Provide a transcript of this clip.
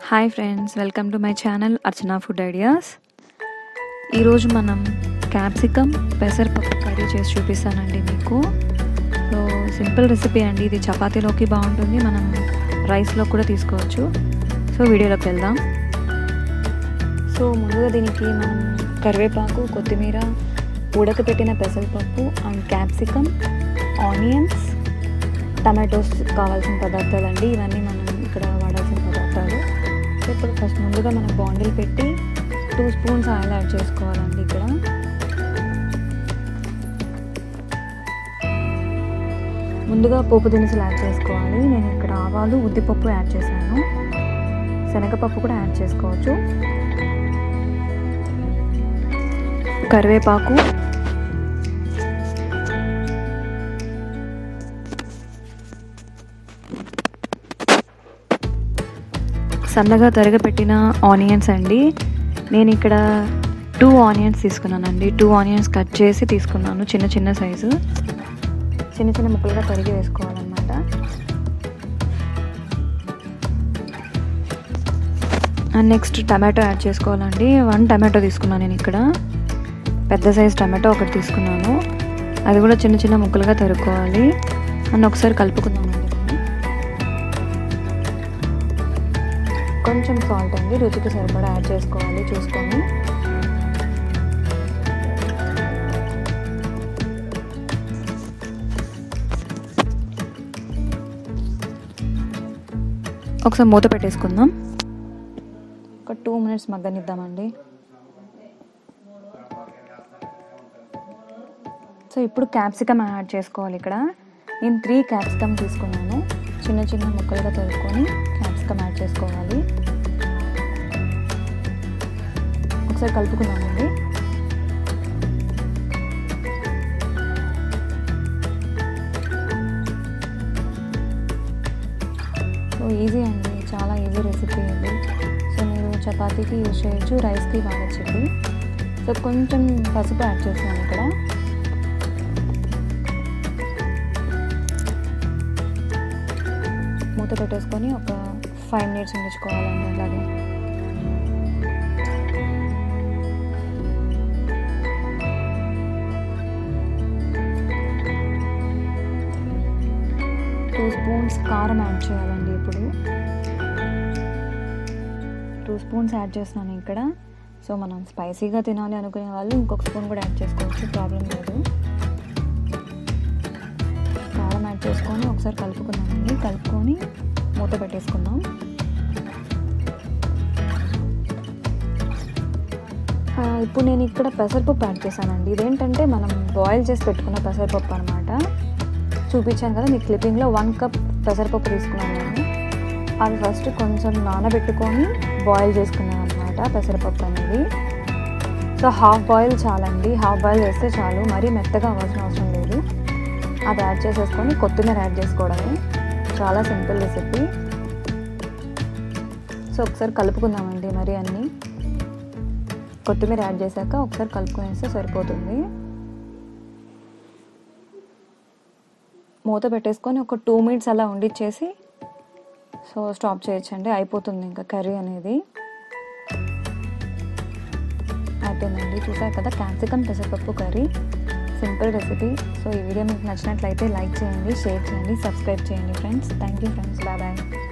hi friends welcome to my channel Archana food ideas ఈరోజు మనం capsicum పెసరపప్పు కర్రీ చేసి చూపిస్తానండి మీకు సో సింపుల్ రెసిపీ అండి ఇది చపాతీలోకి బాగుంటుంది మనం రైస్లో కూడా తీసుకోవచ్చు సో వీడియోలోకి వెళ్దాం సో ముందుగా దీనికి మనం కరివేపాకు కొత్తిమీర ఉడకపెట్టిన పెసరపప్పు అండ్ క్యాప్సికమ్ ఆనియన్స్ టమాటోస్ కావాల్సిన పదార్థాలు అండి ఇవన్నీ మనం ఇక్కడ వాడాల్సిన పదార్థాలు సో ఇప్పుడు ఫస్ట్ ముందుగా మనం బాండిల్ పెట్టి టూ స్పూన్స్ ఆయిల్ యాడ్ చేసుకోవాలండి ఇక్కడ ముందుగా పోపు దినుసులు యాడ్ చేసుకోవాలి నేను ఇక్కడ ఆవాలు ఉద్దిపప్పు యాడ్ చేశాను శనగపప్పు కూడా యాడ్ చేసుకోవచ్చు కరివేపాకు సన్నగా తరగపెట్టిన ఆనియన్స్ అండి నేను ఇక్కడ టూ ఆనియన్స్ తీసుకున్నానండి టూ ఆనియన్స్ కట్ చేసి తీసుకున్నాను చిన్న చిన్న సైజు చిన్న చిన్న ముక్కలుగా తరిగి వేసుకోవాలన్నమాట అండ్ నెక్స్ట్ టమాటో యాడ్ చేసుకోవాలండి వన్ టమాటో తీసుకున్నాను నేను ఇక్కడ పెద్ద సైజ్ టమాటో ఒకటి తీసుకున్నాను అది కూడా చిన్న చిన్న ముక్కలుగా తరుక్కోవాలి అండ్ ఒకసారి కలుపుకుందామండి కొంచెం సాల్ట్ అండి రుచికి సరిపడా యాడ్ చేసుకోవాలి చూసుకొని ఒకసారి మూత పెట్టేసుకుందాం ఒక టూ మినిట్స్ మగ్గనిద్దామండి సో ఇప్పుడు క్యాప్సికమ్ యాడ్ చేసుకోవాలి ఇక్కడ నేను త్రీ క్యాప్సికమ్ తీసుకున్నాను చిన్న చిన్న ముక్కలుగా తరుక్కొని క్యాప్సికమ్ యాడ్ చేసుకోవాలి ఒకసారి కలుపుకుందామండి సో ఈజీ అండి చాలా ఈజీ రెసిపీ ఇది సో మీరు చపాతీకి యూజ్ చేయొచ్చు రైస్కి వాడచ్చు ఇది సో కొంచెం పసుపు యాడ్ చేసాను ఇక్కడ మూత పెట్టేసుకొని ఒక ఫైవ్ మినిట్స్ ఉండించుకోవాలండి అలాగే టూ స్పూన్స్ కారం యాడ్ చేయాలండి ఇప్పుడు టూ స్పూన్స్ యాడ్ చేస్తున్నాను ఇక్కడ సో మనం స్పైసీగా తినాలి అనుకునే వాళ్ళు ఇంకొక స్పూన్ కూడా యాడ్ చేసుకోవచ్చు ప్రాబ్లం లేదు కారం యాడ్ చేసుకొని ఒకసారి కలుపుకుందామండి కలుపుకొని మూత పెట్టేసుకుందాం ఇప్పుడు నేను ఇక్కడ పెసరపప్పు యాడ్ చేశానండి ఇదేంటంటే మనం బాయిల్ చేసి పెట్టుకున్న పెసరపప్పు అనమాట చూపించాను కదా మీ క్లిప్పింగ్లో వన్ కప్ పెసరపప్పు తీసుకున్నాను నేను అవి ఫస్ట్ కొంచెం నానబెట్టుకొని బాయిల్ చేసుకున్నాను అనమాట పెసరపప్పు అనేది సో హాఫ్ బాయిల్ చాలండి హాఫ్ బాయిల్ చేస్తే చాలు మరీ మెత్తగా అవ్వాల్సిన అవసరం లేదు అది యాడ్ చేసేసుకొని కొత్తిమీర యాడ్ చేసుకోవడమే చాలా సింపుల్ రెసిపీ సో ఒకసారి కలుపుకుందామండి మరి అన్నీ కొత్తిమీర యాడ్ చేశాక ఒకసారి కలుపుకునేస్తే సరిపోతుంది మూత పెట్టేసుకొని ఒక టూ మినిట్స్ అలా ఉండిచ్చేసి సో స్టాప్ చేయొచ్చండి అయిపోతుంది ఇంకా కర్రీ అనేది అయిపోయిందండి చూసారు కదా క్యాప్సికమ్ పెసరపప్పు కర్రీ సింపుల్ రెసిపీ సో ఈ వీడియో మీకు నచ్చినట్లయితే లైక్ చేయండి షేర్ చేయండి సబ్స్క్రైబ్ చేయండి friends thank you friends bye bye